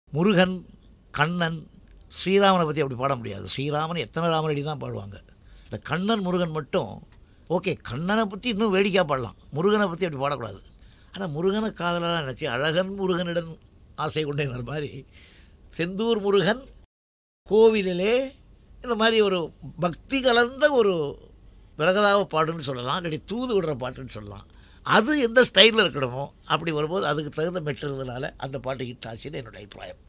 முருகன் கண்ணன் ஸ்ரீராமனை பற்றி அப்படி பாட முடியாது ஸ்ரீராமன் எத்தனை ராமனடி தான் பாடுவாங்க இந்த கண்ணன் முருகன் மட்டும் ஓகே கண்ணனை பற்றி இன்னும் வேடிக்கையாக பாடலாம் முருகனை பற்றி அப்படி பாடக்கூடாது ஆனால் முருகனை காதலாக நினச்சி அழகன் முருகனிடம் ஆசை கொண்டேங்கிற மாதிரி செந்தூர் முருகன் கோவிலிலே இந்த மாதிரி ஒரு பக்தி கலந்த ஒரு விலகதாக பாட்டுன்னு சொல்லலாம் இல்லாட்டி தூது விடுற பாட்டுன்னு சொல்லலாம் அது எந்த ஸ்டைலில் இருக்கணுமோ அப்படி வரும்போது அதுக்கு தகுந்த மெட்டு இருந்ததுனால அந்த பாட்டு ஹிட் ஆச்சுன்னு என்னோட அபிப்பிராயம்